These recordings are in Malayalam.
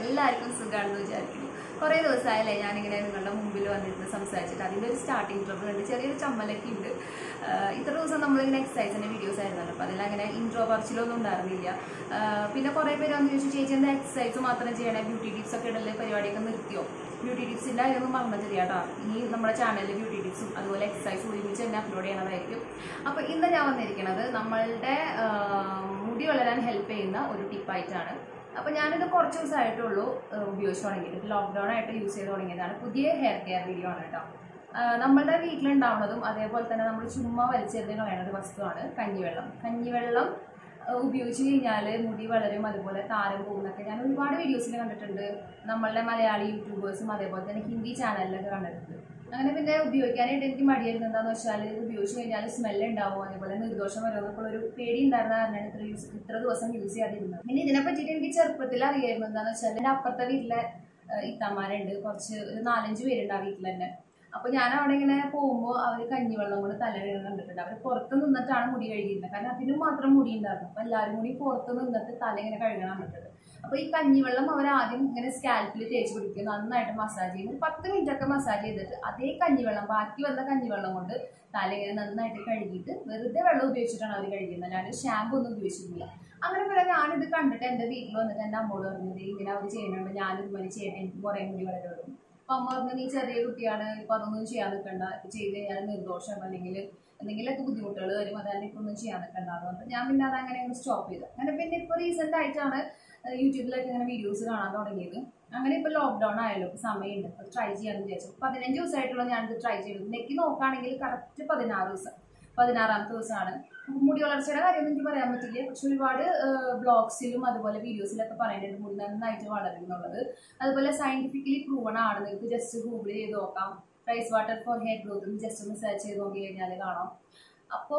എല്ലാവർക്കും സുഖമാണെന്ന് വിചാരിക്കുന്നു കുറേ ദിവസമായല്ലേ ഞാനിങ്ങനെ നിങ്ങളുടെ മുമ്പിൽ വന്നിരുന്ന് സംസാരിച്ചിട്ട് അതിൻ്റെ ഒരു സ്റ്റാർട്ടിങ് ട്രബിൾ ഉണ്ട് ചെറിയൊരു ചമ്മലൊക്കെ ഉണ്ട് ആഹ് ഇത്ര ദിവസം നമ്മളിങ്ങനെ എക്സസൈസിൻ്റെ വീഡിയോസ് ആയിരുന്നല്ലോ അപ്പോൾ അതിലങ്ങനെ ഇൻട്രോ പറച്ചിലൊന്നും ഉണ്ടായിരുന്നില്ല ആഹ് പിന്നെ കുറേ പേര് വന്ന് ചോദിച്ചു ചേച്ചി എന്താ എക്സസൈസ് മാത്രം ചെയ്യണേ ബ്യൂട്ടി ടിപ്സ് ഒക്കെ ഇടല് പരിപാടിയൊക്കെ നിർത്തിയോ ബ്യൂട്ടി ടിപ്സിൻ്റെ കാര്യമൊന്നും മറന്നിട്ടില്ല കേട്ടോ ഇനി നമ്മുടെ ചാനലിൽ ബ്യൂട്ടി ടിപ്സും അതുപോലെ എക്സസൈസും ഒരുമിച്ച് തന്നെ അപ്ലോഡ് ചെയ്യണതായിരിക്കും അപ്പോൾ ഇന്ന് ഞാൻ വന്നിരിക്കുന്നത് നമ്മളുടെ ആഹ് മുടി വളരാൻ ഹെൽപ്പ് ചെയ്യുന്ന ഒരു ടിപ്പായിട്ടാണ് അപ്പോൾ ഞാനിത് കുറച്ച് ദിവസമായിട്ടുള്ളൂ ആഹ് ഉപയോഗിച്ച് തുടങ്ങിയിട്ട് ലോക്ക്ഡൗൺ ആയിട്ട് യൂസ് ചെയ്ത് തുടങ്ങിയതാണ് പുതിയ ഹെയർ കെയർ വീഡിയോ ആണ് കേട്ടോ ആഹ് നമ്മളുടെ വീട്ടിലുണ്ടാവുന്നതും അതേപോലെ തന്നെ നമ്മൾ ചുമ്മാ വലിച്ചെറിഞ്ഞ് കളയുന്ന ഒരു വസ്തുവാണ് കഞ്ഞിവെള്ളം കഞ്ഞിവെള്ളം ആഹ് ഉപയോഗിച്ച് കഴിഞ്ഞാൽ മുടി വളരും അതുപോലെ താരം പോകുന്നൊക്കെ ഞാൻ ഒരുപാട് വീഡിയോസിൽ കണ്ടിട്ടുണ്ട് നമ്മളുടെ മലയാളി യൂട്യൂബേഴ്സും അതേപോലെ തന്നെ ഹിന്ദി ചാനലിലൊക്കെ കണ്ടിട്ടുണ്ട് അങ്ങനെ പിന്നെ ഉപയോഗിക്കാനായിട്ട് എനിക്ക് മടിയായിരുന്നു എന്താണെന്ന് വെച്ചാൽ ഇത് ഉപയോഗിച്ച് കഴിഞ്ഞാൽ സ്മെല്ല് ഉണ്ടാവും അതേപോലെ നിർദോഷം വരുമെന്നൊക്കെ ഒരു പേടി ഉണ്ടായിരുന്ന കാരണമാണ് ഇത്ര യൂസ് ഇത്ര ദിവസം യൂസ് ചെയ്യാതിരുന്നത് പിന്നെ ഇതിനെ പറ്റിയിട്ട് എനിക്ക് ചെറുപ്പത്തിൽ അറിയായിരുന്നു എന്താണെന്ന് വെച്ചാൽ എൻ്റെ അപ്പുറത്തെ വീട്ടിലെ ആഹ് ഇത്താമാരുണ്ട് കുറച്ച് ഒരു നാലഞ്ച് പേരുണ്ട് ആ വീട്ടിൽ തന്നെ അപ്പൊ ഞാൻ അവിടെ ഇങ്ങനെ പോകുമ്പോൾ അവർ കഞ്ഞിവെള്ളം കൊണ്ട് തല കഴുകാൻ കണ്ടിട്ടുണ്ട് അവർ പുറത്ത് നിന്നിട്ടാണ് മുടി കഴുകിയിരുന്നത് കാരണം അതിനും മാത്രം മുടി ഉണ്ടായിരുന്നു അപ്പൊ എല്ലാവരും കൂടി പുറത്ത് നിന്നിട്ട് തല ഇങ്ങനെ കഴുകാൻ കണ്ടിട്ടുണ്ട് അപ്പൊ ഈ കഞ്ഞിവെള്ളം അവർ ആദ്യം ഇങ്ങനെ സ്കാൽപ്പിൽ തേച്ച് പിടിക്കും നന്നായിട്ട് മസാജ് ചെയ്യും ഒരു പത്ത് മിനിറ്റ് ഒക്കെ മസാജ് ചെയ്തിട്ട് അതേ കഞ്ഞിവെള്ളം ബാക്കി വന്ന കഞ്ഞിവെള്ളം കൊണ്ട് തല ഇങ്ങനെ നന്നായിട്ട് കഴുകിയിട്ട് വെറുതെ വെള്ളം ഉപയോഗിച്ചിട്ടാണ് അവർ കഴുകുന്നത് അല്ലാണ്ട് ഷാമ്പു ഒന്നും ഉപയോഗിച്ചിട്ടില്ല അങ്ങനെ പിന്നെ ഞാനിത് കണ്ടിട്ട് എൻ്റെ വീട്ടിൽ വന്നിട്ട് എൻ്റെ അമ്മോട് പറഞ്ഞത് ഇങ്ങനെ അവർ ചെയ്യുന്നുണ്ട് ഞാനിതുപോലെ ചെയ്യട്ടെ എനിക്ക് കുറേ മുടി വളരുള്ളൂ അപ്പൊ അമ്മ പറഞ്ഞു നീ ചെറിയ കുട്ടിയാണ് ഇപ്പൊ അതൊന്നും ചെയ്യാൻ നിൽക്കണ്ട ഇപ്പൊ ചെയ്ത് കഴിഞ്ഞാൽ നിർദോഷം അല്ലെങ്കിൽ എന്തെങ്കിലുമൊക്കെ ബുദ്ധിമുട്ടുകൾ വരും അതാണ് ഇപ്പൊ ഒന്നും ചെയ്യാൻ നിൽക്കണ്ട എന്ന് പറഞ്ഞു ഞാൻ പിന്നെ അത് അങ്ങനെ ഒന്ന് സ്റ്റോപ്പ് ചെയ്തു അങ്ങനെ പിന്നെ ഇപ്പൊ റീസെന്റ് ആയിട്ടാണ് ഏഹ് യൂട്യൂബിലൊക്കെ ഇങ്ങനെ വീഡിയോസ് കാണാൻ തുടങ്ങിയത് അങ്ങനെ ഇപ്പൊ ലോക്ക്ഡൌൺ ആയല്ലോ ഇപ്പൊ സമയമുണ്ട് അപ്പൊ ട്രൈ ചെയ്യാന്ന് വിചാരിച്ചു പതിനഞ്ച് ദിവസമായിട്ടുള്ള ഞാനിത് ട്രൈ ചെയ്തു നെക്ക് നോക്കുകയാണെങ്കിൽ കറക്റ്റ് പതിനാറ് ദിവസം പതിനാറാമത്തെ ദിവസമാണ് അപ്പൊ മുടി വളർച്ചയുടെ കാര്യമൊന്നും എനിക്ക് പറയാൻ പറ്റില്ല പക്ഷെ ഒരുപാട് ബ്ലോഗ്സിലും അതുപോലെ വീഡിയോസിലൊക്കെ പറയുന്നുണ്ട് മുടി നന്നായിട്ട് വളരും എന്നുള്ളത് അതുപോലെ സയന്റിഫിക്കലി പ്രൂവൺ ആണ് നിങ്ങൾക്ക് ജസ്റ്റ് ഗൂഗിൾ ചെയ്ത് നോക്കാം rice water for hair growth just ഒന്ന് സെർച്ച് ചെയ്ത് നോക്കി കഴിഞ്ഞാൽ കാണാം അപ്പോൾ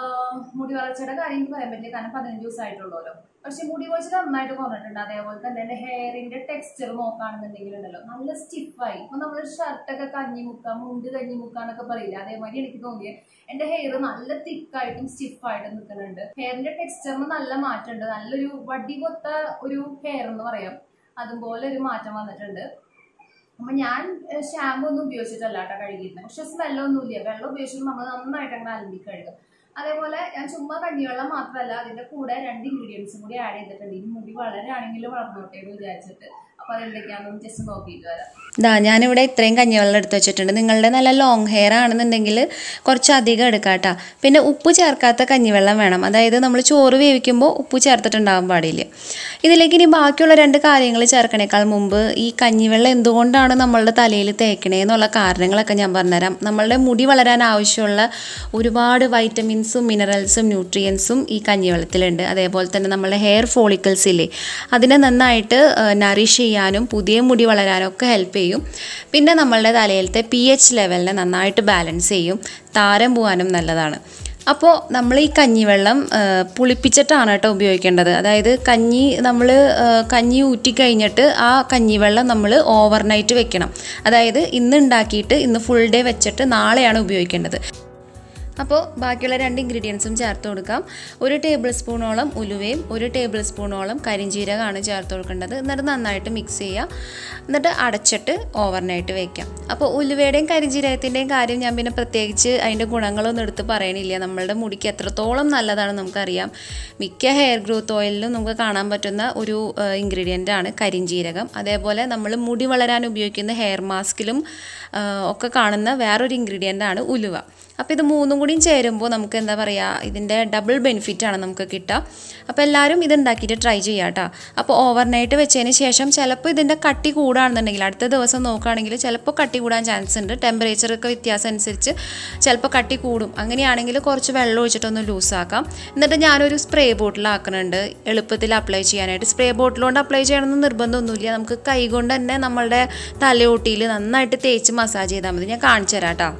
മുടി വളർച്ചയുടെ കാര്യം എനിക്ക് പറയാൻ പറ്റില്ല കാരണം പതിനഞ്ച് ദിവസമായിട്ടുള്ളൂല്ലോ പക്ഷെ മുടി വളർച്ച നന്നായിട്ട് കുറഞ്ഞിട്ടുണ്ട് അതേപോലെ തന്നെ എൻ്റെ ഹെയറിന്റെ ടെക്സ്ചർ നോക്കുകയാണെന്നുണ്ടെങ്കിൽ ഉണ്ടല്ലോ നല്ല സ്റ്റിഫായി ഇപ്പൊ നമ്മൾ ഷർട്ടൊക്കെ കഞ്ഞി മുക്കാം മുണ്ട് കഞ്ഞി മുക്കാന്നൊക്കെ പറയില്ല അതേമാതിരി എനിക്ക് തോന്നിയത് എന്റെ ഹെയർ നല്ല തിക്കായിട്ടും സ്റ്റിഫായിട്ടും നിൽക്കുന്നുണ്ട് ഹെയറിന്റെ ടെക്സ്ചറിന് നല്ല മാറ്റമുണ്ട് നല്ലൊരു വടി കൊത്ത ഒരു ഹെയർ എന്ന് പറയാം അതുപോലെ ഒരു മാറ്റം വന്നിട്ടുണ്ട് അപ്പൊ ഞാൻ ഷാമ്പു ഒന്നും ഉപയോഗിച്ചിട്ടല്ല കേട്ടോ കഴുകിയിരുന്നത് പക്ഷെ സ്മെല്ലൊന്നുമില്ല വെള്ളം ഉപയോഗിച്ചിട്ട് നമ്മൾ നന്നായിട്ട് അങ്ങനെ അലമ്പി കഴുകും അതേപോലെ ഞാൻ ചുമ്മാ കഞ്ഞിവെള്ളം മാത്രമല്ല അതിന്റെ കൂടെ രണ്ട് ഇൻഗ്രീഡിയൻസും കൂടി ആഡ് ചെയ്തിട്ടുണ്ട് ഈ മുടി വളരെയാണെങ്കിലും വളർന്നോട്ടെ എന്ന് വിചാരിച്ചിട്ട് അപ്പൊ അതെന്തൊക്കെയാണെന്ന് ജസ്റ്റ് നോക്കിയിട്ട് വരാം ദാ ഞാനിവിടെ ഇത്രയും കഞ്ഞിവെള്ളം എടുത്ത് വെച്ചിട്ടുണ്ട് നിങ്ങളുടെ നല്ല ലോങ് ഹെയർ ആണെന്നുണ്ടെങ്കിൽ കുറച്ച് അധികം എടുക്കാം കേട്ടോ പിന്നെ ഉപ്പ് ചേർക്കാത്ത കഞ്ഞിവെള്ളം വേണം അതായത് നമ്മൾ ചോറ് വേവിക്കുമ്പോൾ ഉപ്പ് ചേർത്തിട്ടുണ്ടാകാൻ പാടില്ല ഇതിലേക്ക് ഇനി ബാക്കിയുള്ള രണ്ട് കാര്യങ്ങൾ ചേർക്കണേക്കാൾ മുമ്പ് ഈ കഞ്ഞിവെള്ളം എന്തുകൊണ്ടാണ് നമ്മളുടെ തലയിൽ തേക്കണേ എന്നുള്ള കാരണങ്ങളൊക്കെ ഞാൻ പറഞ്ഞുതരാം നമ്മളുടെ മുടി വളരാൻ ആവശ്യമുള്ള ഒരുപാട് വൈറ്റമിൻസും മിനറൽസും ന്യൂട്രിയൻസും ഈ കഞ്ഞിവെള്ളത്തിലുണ്ട് അതേപോലെ തന്നെ നമ്മളുടെ ഹെയർ ഫോളിക്കിൾസ് ഇല്ലേ അതിനെ നന്നായിട്ട് നറിഷ് ചെയ്യാനും പുതിയ മുടി വളരാനും ഒക്കെ ഹെൽപ്പ് ചെയ്യും പിന്നെ നമ്മളുടെ തലയിലത്തെ പി എച്ച് ലെവലിനെ നന്നായിട്ട് ബാലൻസ് ചെയ്യും താരം പോകാനും നല്ലതാണ് അപ്പോൾ നമ്മൾ ഈ കഞ്ഞിവെള്ളം ആ, പുളിപ്പിച്ചിട്ടാണ് കേട്ടോ ഉപയോഗിക്കേണ്ടത് അതായത് കഞ്ഞി നമ്മൾ കഞ്ഞി ഊറ്റി കഴിഞ്ഞിട്ട് ആ കഞ്ഞിവെള്ളം നമ്മൾ ഓവർനൈറ്റ് വെക്കണം അതായത് ഇന്ന് ഉണ്ടാക്കിയിട്ട് ഇന്ന് ഫുൾ ഡേ വെച്ചിട്ട് നാളെയാണ് ഉപയോഗിക്കേണ്ടത് അപ്പോൾ ബാക്കിയുള്ള രണ്ട് ഇൻഗ്രീഡിയൻസും ചേർത്ത് കൊടുക്കാം ഒരു ടേബിൾ സ്പൂണോളം ഉലുവയും ഒരു ടേബിൾ സ്പൂണോളം കരിഞ്ജീരകമാണ് ചേർത്ത് കൊടുക്കേണ്ടത് എന്നിട്ട് നന്നായിട്ട് മിക്സ് ചെയ്യുക എന്നിട്ട് അടച്ചിട്ട് ഓവർനൈറ്റ് വയ്ക്കാം അപ്പോൾ ഉലുവയുടെയും കരിഞ്ജീരകത്തിൻ്റെയും കാര്യം ഞാൻ പിന്നെ പ്രത്യേകിച്ച് അതിൻ്റെ ഗുണങ്ങളൊന്നും എടുത്ത് പറയണില്ല നമ്മളുടെ മുടിക്ക് എത്രത്തോളം നല്ലതാണ് നമുക്കറിയാം മിക്ക ഹെയർ ഗ്രോത്ത് ഓയിലിലും നമുക്ക് കാണാൻ പറ്റുന്ന ഒരു ഇൻഗ്രീഡിയൻ്റ് ആണ് കരിഞ്ജീരകം അതേപോലെ നമ്മൾ മുടി വളരാൻ ഉപയോഗിക്കുന്ന ഹെയർ മാസ്കിലും ഒക്കെ കാണുന്ന വേറൊരു ഇൻഗ്രീഡിയൻ്റ് ആണ് ഉലുവ അപ്പോൾ ഇത് മൂന്നും കൂടിയും ചേരുമ്പോൾ നമുക്ക് എന്താ പറയുക ഇതിൻ്റെ ഡബിൾ ബെനിഫിറ്റ് ആണ് നമുക്ക് കിട്ടുക അപ്പോൾ എല്ലാവരും ഇത് ഉണ്ടാക്കിയിട്ട് ട്രൈ ചെയ്യാം കേട്ടോ അപ്പോൾ ഓവർനൈറ്റ് വെച്ചതിന് ശേഷം ചിലപ്പോൾ ഇതിൻ്റെ കട്ടി കൂടുകയാണെന്നുണ്ടെങ്കിൽ അടുത്ത ദിവസം നോക്കുകയാണെങ്കിൽ ചിലപ്പോൾ കട്ടി കൂടാൻ ചാൻസ് ഉണ്ട് ടെമ്പറേച്ചറൊക്കെ വ്യത്യാസം അനുസരിച്ച് ചിലപ്പോൾ കട്ടി കൂടും അങ്ങനെയാണെങ്കിൽ കുറച്ച് വെള്ളം ഒഴിച്ചിട്ടൊന്ന് ലൂസാക്കാം എന്നിട്ട് ഞാനൊരു സ്പ്രേ ബോട്ടിലാക്കുന്നുണ്ട് എളുപ്പത്തിൽ അപ്ലൈ ചെയ്യാനായിട്ട് സ്പ്രേ ബോട്ടിലുകൊണ്ട് അപ്ലൈ ചെയ്യണമെന്ന് നിർബന്ധമൊന്നുമില്ല നമുക്ക് കൈകൊണ്ട് തന്നെ നമ്മളുടെ തലയോട്ടിയിൽ നന്നായിട്ട് തേച്ച് മസാജ് ചെയ്താൽ മതി ഞാൻ കാണിച്ചു തരാം കേട്ടോ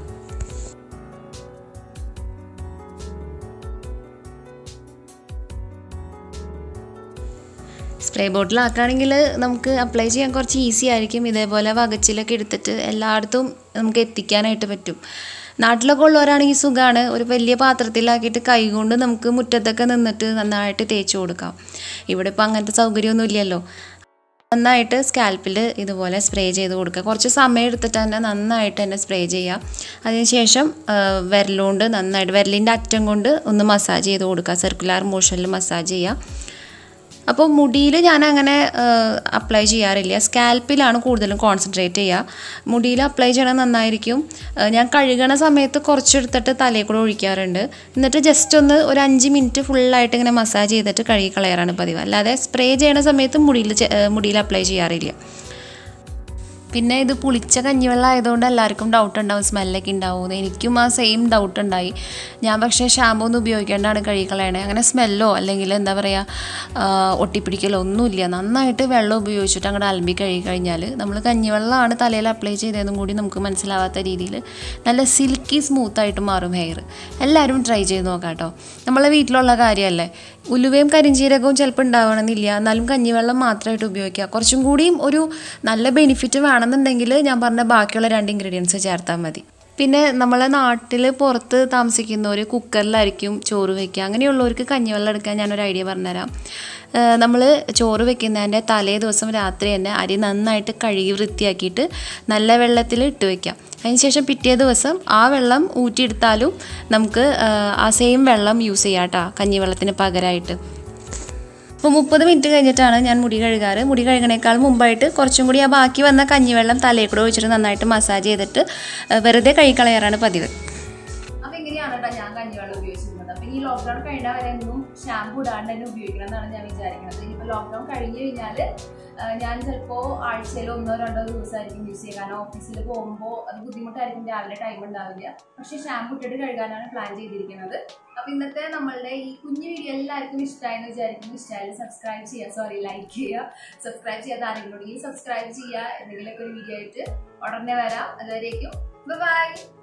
സ്പ്രേ ബോട്ടിലാക്കുകയാണെങ്കിൽ നമുക്ക് അപ്ലൈ ചെയ്യാൻ കുറച്ച് ഈസി ആയിരിക്കും ഇതേപോലെ വകച്ചിലൊക്കെ എടുത്തിട്ട് എല്ലായിടത്തും നമുക്ക് എത്തിക്കാനായിട്ട് പറ്റും നാട്ടിലൊക്കെ ഉള്ളവരാണെങ്കിൽ സുഖമാണ് ഒരു വലിയ പാത്രത്തിലാക്കിയിട്ട് കൈകൊണ്ട് നമുക്ക് മുറ്റത്തൊക്കെ നിന്നിട്ട് നന്നായിട്ട് തേച്ച് കൊടുക്കാം ഇവിടെ ഇപ്പോൾ അങ്ങനത്തെ സൗകര്യമൊന്നും ഇല്ലല്ലോ നന്നായിട്ട് സ്കാൽപ്പിൽ ഇതുപോലെ സ്പ്രേ ചെയ്ത് കൊടുക്കുക കുറച്ച് സമയം എടുത്തിട്ട് തന്നെ നന്നായിട്ട് തന്നെ സ്പ്രേ ചെയ്യുക അതിനുശേഷം ആ, വിരലുകൊണ്ട് നന്നായിട്ട് വിരലിൻ്റെ അറ്റം കൊണ്ട് ഒന്ന് മസാജ് ചെയ്ത് കൊടുക്കുക സർക്കുലർ മോഷനിൽ മസാജ് ചെയ്യുക അപ്പോൾ മുടിയിൽ ഞാൻ അങ്ങനെ അപ്ലൈ ചെയ്യാറില്ല സ്കാൽപ്പിലാണ് കൂടുതലും കോൺസെൻട്രേറ്റ് ചെയ്യുക മുടിയിൽ അപ്ലൈ ചെയ്യണത് നന്നായിരിക്കും ആ, ഞാൻ കഴുകണ സമയത്ത് കുറച്ചെടുത്തിട്ട് തലയിൽ കൂടെ ഒഴിക്കാറുണ്ട് എന്നിട്ട് ജസ്റ്റ് ഒന്ന് ഒരു അഞ്ച് മിനിറ്റ് ഫുള്ളായിട്ട് ഇങ്ങനെ മസാജ് ചെയ്തിട്ട് കഴുകി കളയാറാണ് പതിവ് അല്ലാതെ സ്പ്രേ ചെയ്യണ സമയത്ത് മുടിയിൽ ചെ- ആ, മുടിയിൽ അപ്ലൈ ചെയ്യാറില്ല പിന്നെ ഇത് പുളിച്ച കഞ്ഞിവെള്ളം ആയതുകൊണ്ട് എല്ലാവർക്കും ഡൗട്ട് ഉണ്ടാവും സ്മെല്ലൊക്കെ ഉണ്ടാവും എനിക്കും ആ സെയിം ഡൗട്ട് ഉണ്ടായി ഞാൻ പക്ഷേ ഷാമ്പൂ ഒന്നും ഉപയോഗിക്കേണ്ടാണ് കഴുകിക്കളയണേ അങ്ങനെ സ്മെല്ലോ അല്ലെങ്കിൽ എന്താ പറയുക ഒട്ടിപ്പിടിക്കലോ ഒന്നുമില്ല നന്നായിട്ട് വെള്ളം ഉപയോഗിച്ചിട്ട് അങ്ങോട്ട് അലമ്പി കഴുകി കഴിഞ്ഞാൽ നമ്മൾ കഞ്ഞിവെള്ളമാണ് തലയിൽ അപ്ലൈ ചെയ്തതെന്നും കൂടി നമുക്ക് മനസ്സിലാവാത്ത രീതിയിൽ നല്ല സിൽക്കി സ്മൂത്തായിട്ട് മാറും ഹെയർ എല്ലാവരും ട്രൈ ചെയ്ത് നോക്കാം കേട്ടോ നമ്മളെ വീട്ടിലുള്ള കാര്യമല്ലേ ഉലുവയും കരിഞ്ചീരകവും ചിലപ്പോൾ ഉണ്ടാവണമെന്നില്ല എന്നാലും കഞ്ഞിവെള്ളം മാത്രമായിട്ട് ഉപയോഗിക്കുക കുറച്ചും കൂടിയും ഒരു നല്ല ബെനിഫിറ്റ് വേണമെന്നുണ്ടെങ്കിൽ ഞാൻ പറഞ്ഞ ബാക്കിയുള്ള രണ്ട് ഇൻഗ്രീഡിയൻസ് ചേർത്താൽ മതി പിന്നെ നമ്മളെ നാട്ടിൽ പുറത്ത് താമസിക്കുന്നവർ കുക്കറിലായിരിക്കും ചോറ് വയ്ക്കുക അങ്ങനെയുള്ളവർക്ക് കഞ്ഞിവെള്ളം എടുക്കാൻ ഞാനൊരു ഐഡിയ പറഞ്ഞുതരാം നമ്മൾ ചോറ് വെക്കുന്നതിൻ്റെ തലേ ദിവസം രാത്രി തന്നെ അരി നന്നായിട്ട് കഴുകി വൃത്തിയാക്കിയിട്ട് നല്ല വെള്ളത്തിൽ ഇട്ട് വെക്കാം അതിനുശേഷം പിറ്റേ ദിവസം ആ വെള്ളം ഊറ്റിയെടുത്താലും നമുക്ക് ആ, ആ സെയിം വെള്ളം യൂസ് ചെയ്യാം കേട്ടോ കഞ്ഞിവെള്ളത്തിന് പകരമായിട്ട് അപ്പോൾ മുപ്പത് മിനിറ്റ് കഴിഞ്ഞിട്ടാണ് ഞാൻ മുടി കഴുകാറ് മുടി കഴുകണേക്കാൾ മുമ്പായിട്ട് കുറച്ചും കൂടി ആ ബാക്കി വന്ന കഞ്ഞിവെള്ളം തലയിൽ കൂടെ ഒഴിച്ചിട്ട് നന്നായിട്ട് മസാജ് ചെയ്തിട്ട് ആ, വെറുതെ കഴുകിക്കളയാറാണ് പതിവ് അപ്പൊ ഇങ്ങനെയാണ് കേട്ടോ ഞാൻ കഞ്ഞിവെള്ളം ഉപയോഗിച്ചിരുന്നത് അപ്പൊ ഈ ലോക്ക്ഡൌൺ കഴിഞ്ഞ വരെ ഒന്നും ഷാമ്പു ഇടാണ്ട് തന്നെ ഉപയോഗിക്കണം എന്നാണ് ഞാൻ വിചാരിക്കുന്നത് ഇനിയിപ്പോ ലോക്ക്ഡൌൺ കഴിഞ്ഞ് കഴിഞ്ഞാല് ആ, ഞാൻ ചിലപ്പോ ആഴ്ചയിൽ ഒന്നോ രണ്ടോ ദിവസമായിരിക്കും യൂസ് ചെയ്യുക കാരണം ഓഫീസിൽ പോകുമ്പോൾ അത് ബുദ്ധിമുട്ടായിരിക്കും രാവിലെ ടൈം ഉണ്ടാവില്ല പക്ഷെ ഷാമ്പു ഇട്ടിട്ട് കഴുകാനാണ് പ്ലാൻ ചെയ്തിരിക്കുന്നത് അപ്പൊ ഇന്നത്തെ നമ്മളുടെ ഈ കുഞ്ഞു വീഡിയോ എല്ലാവർക്കും ഇഷ്ടമായെന്ന് വിചാരിക്കുന്നു ഇഷ്ടമായാലും സബ്സ്ക്രൈബ് ചെയ്യുക സോറി ലൈക്ക് ചെയ്യുക സബ്സ്ക്രൈബ് ചെയ്യാത്ത ആരെങ്കിലും ഉണ്ടെങ്കിൽ സബ്സ്ക്രൈബ് ചെയ്യുക എന്തെങ്കിലുമൊക്കെ ഒരു വീഡിയോ ആയിട്ട് ഉടനെ വരാം അതുവരേക്കും ബൈ